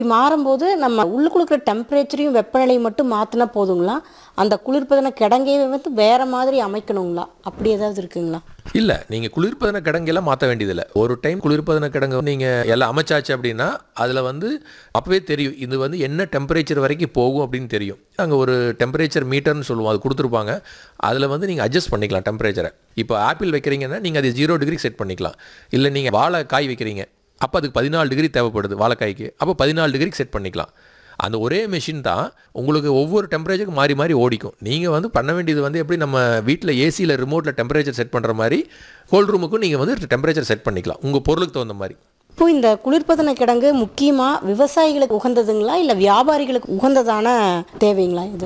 மாறும்போது நம்ம உள்ளுக்குள்ள இருக்கிற டெம்பரேச்சரையும் வெப்பநிலையும் மட்டும் மாற்றினா போதுங்களா அந்த குளிர்பதன கிடங்கையே வந்து வேற மாதிரி அமைக்கணுங்களா அப்படி ஏதாவது இருக்குங்களா இல்லை நீங்கள் குளிர்பதன கிடங்கெல்லாம் மாற்ற வேண்டியதில்லை ஒரு டைம் குளிர்பதன கிடங்கு நீங்கள் எல்லாம் அமைச்சாச்சு அப்படின்னா அதில் வந்து அப்போவே தெரியும் இது வந்து என்ன டெம்பரேச்சர் வரைக்கும் போகும் அப்படின்னு தெரியும் அங்கே ஒரு டெம்பரேச்சர் மீட்டர்னு சொல்லுவோம் அது கொடுத்துருப்பாங்க அதில் வந்து நீங்கள் அட்ஜஸ்ட் பண்ணிக்கலாம் டெம்பரேச்சரை இப்போ ஆப்பிள் வைக்கிறீங்கன்னா நீங்கள் அது ஜீரோ டிகிரி செட் பண்ணிக்கலாம் இல்லை நீங்கள் வாழை காய் வைக்கிறீங்க அப்போ அதுக்கு பதினாலு டிகிரி தேவைப்படுது வாழைக்காய்க்கு அப்போ பதினாலு டிகிரிக்கு செட் பண்ணிக்கலாம் அந்த ஒரே மெஷின் தான் உங்களுக்கு ஒவ்வொரு டெம்பரேச்சருக்கு மாறி மாறி ஓடிக்கும் நீங்கள் வந்து பண்ண வேண்டியது வந்து எப்படி நம்ம வீட்டில் ஏசியில் ரிமோட்டில் டெம்பரேச்சர் செட் பண்ணுற மாதிரி கோல்ட் ரூமுக்கும் நீங்கள் வந்து டெம்பரேச்சர் செட் பண்ணிக்கலாம் உங்கள் பொருளுக்கு தகுந்த மாதிரி இப்போ இந்த குளிர்பதன கிடங்கு முக்கியமாக விவசாயிகளுக்கு உகந்ததுங்களா இல்லை வியாபாரிகளுக்கு உகந்ததான தேவைங்களா இது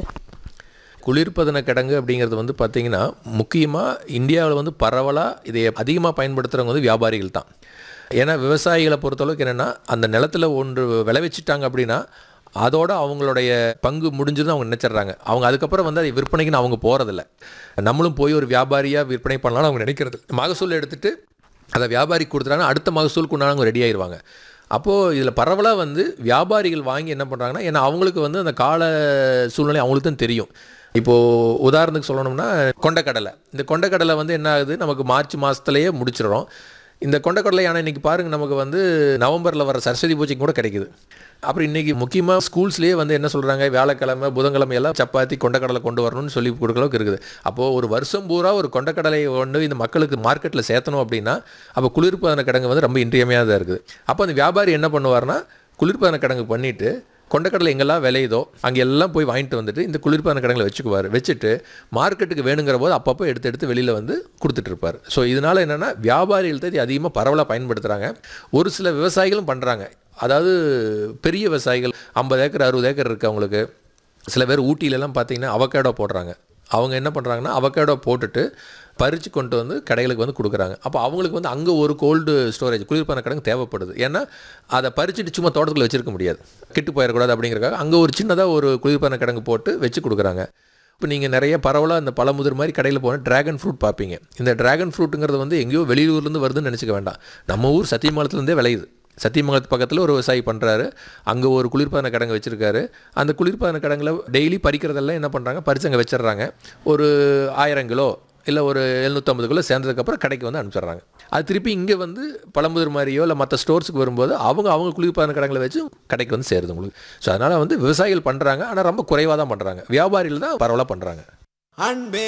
குளிர்பதன கிடங்கு அப்படிங்கிறது வந்து பார்த்தீங்கன்னா முக்கியமாக இந்தியாவில் வந்து பரவலாக இதை அதிகமாக பயன்படுத்துகிறவங்க வந்து வியாபாரிகள் தான் ஏன்னா விவசாயிகளை பொறுத்தளவுக்கு என்னென்னா அந்த நிலத்துல ஒன்று விளைவிச்சிட்டாங்க அப்படின்னா அதோட அவங்களுடைய பங்கு முடிஞ்சதுன்னு அவங்க நினைச்சிடுறாங்க அவங்க அதுக்கப்புறம் வந்து அதை விற்பனைக்குன்னு அவங்க போகிறதில்ல நம்மளும் போய் ஒரு வியாபாரியாக விற்பனை பண்ணலாம்னு அவங்க நினைக்கிறது மகசூல் எடுத்துட்டு அதை வியாபாரிக்கு கொடுத்துட்டாங்கன்னா அடுத்த மகசூலுக்கு உண்டான அவங்க ரெடி ஆயிடுவாங்க அப்போது இதில் பரவலாக வந்து வியாபாரிகள் வாங்கி என்ன பண்ணுறாங்கன்னா ஏன்னா அவங்களுக்கு வந்து அந்த கால சூழ்நிலை அவங்களுக்கு தான் தெரியும் இப்போது உதாரணத்துக்கு சொல்லணும்னா கொண்டக்கடலை இந்த கொண்டக்கடலை வந்து என்ன ஆகுது நமக்கு மார்ச் மாதத்துலேயே முடிச்சிடுறோம் இந்த கொண்டக்கடலை ஆனால் இன்றைக்கி பாருங்கள் நமக்கு வந்து நவம்பரில் வர சரஸ்வதி பூஜைக்கு கூட கிடைக்குது அப்புறம் இன்றைக்கி முக்கியமாக ஸ்கூல்ஸ்லேயே வந்து என்ன சொல்கிறாங்க வியாழக்கிழமை புதன்கிழமை எல்லாம் சப்பாத்தி கொண்டக்கடலை கொண்டு வரணும்னு சொல்லி கொடுக்குற அளவுக்கு இருக்குது அப்போது ஒரு வருஷம் பூரா ஒரு கொண்டக்கடலையை கொண்டு இந்த மக்களுக்கு மார்க்கெட்டில் சேர்த்தணும் அப்படின்னா அப்போ குளிர்பதன கிடங்கு வந்து ரொம்ப இன்றியமையாததாக இருக்குது அப்போ அந்த வியாபாரி என்ன பண்ணுவார்னா குளிர்பதன கிடங்கு பண்ணிவிட்டு கொண்டக்கடலை எங்கெல்லாம் விளையுதோ அங்கே எல்லாம் போய் வாங்கிட்டு வந்துட்டு இந்த குளிர்பான கடங்களை வச்சுக்குவார் வச்சுட்டு மார்க்கெட்டுக்கு வேணுங்கிற போது அப்பப்போ எடுத்து எடுத்து வெளியில் வந்து கொடுத்துட்ருப்பார் ஸோ இதனால் என்னென்னா வியாபாரிகள் தான் இது அதிகமாக பரவலாக பயன்படுத்துகிறாங்க ஒரு சில விவசாயிகளும் பண்ணுறாங்க அதாவது பெரிய விவசாயிகள் ஐம்பது ஏக்கர் அறுபது ஏக்கர் இருக்குது அவங்களுக்கு சில பேர் ஊட்டியிலலாம் பார்த்தீங்கன்னா அவகேடோ போடுறாங்க அவங்க என்ன பண்ணுறாங்கன்னா அவகேடோ போட்டுட்டு பறித்து கொண்டு வந்து கடைகளுக்கு வந்து கொடுக்குறாங்க அப்போ அவங்களுக்கு வந்து அங்கே ஒரு கோல்டு ஸ்டோரேஜ் குளிர்பான கிடங்கு தேவைப்படுது ஏன்னா அதை பறிச்சுட்டு சும்மா தோட்டத்துக்குள்ள வச்சிருக்க முடியாது கெட்டு போயிடக்கூடாது அப்படிங்கிறக்காக அங்கே ஒரு சின்னதாக ஒரு குளிர்பான கிடங்கு போட்டு வச்சு கொடுக்குறாங்க இப்போ நீங்கள் நிறைய பரவலாக இந்த பழமுதிர் மாதிரி கடையில் போனால் ட்ராகன் ஃப்ரூட் பார்ப்பீங்க இந்த ட்ராகன் ஃப்ரூட்டுங்கிறது வந்து எங்கேயோ வெளியூர்லேருந்து வருதுன்னு நினச்சிக்க வேண்டாம் நம்ம ஊர் சத்தியமங்கலத்துலேருந்தே விளையுது சத்தியமங்கலத்து பக்கத்தில் ஒரு விவசாயி பண்ணுறாரு அங்கே ஒரு குளிர்பான கிடங்கு வச்சுருக்காரு அந்த குளிர்பான கிடங்குல டெய்லி பறிக்கிறதெல்லாம் என்ன பண்ணுறாங்க பறித்து அங்கே வச்சிடுறாங்க ஒரு ஆயிரம் கிலோ இல்லை ஒரு எழுநூற்றம்பது கிலோ சேர்ந்ததுக்கப்புறம் கடைக்கு வந்து அனுப்பிச்சிடுறாங்க அது திருப்பி இங்கே வந்து பழமுதிர் மாதிரியோ இல்லை மற்ற ஸ்டோர்ஸுக்கு வரும்போது அவங்க அவங்க குளிர்பான கடங்களை வச்சு கடைக்கு வந்து சேருது உங்களுக்கு ஸோ அதனால் வந்து விவசாயிகள் பண்ணுறாங்க ஆனால் ரொம்ப குறைவாக தான் பண்ணுறாங்க வியாபாரிகள் தான் பரவலாக பண்ணுறாங்க அன்பே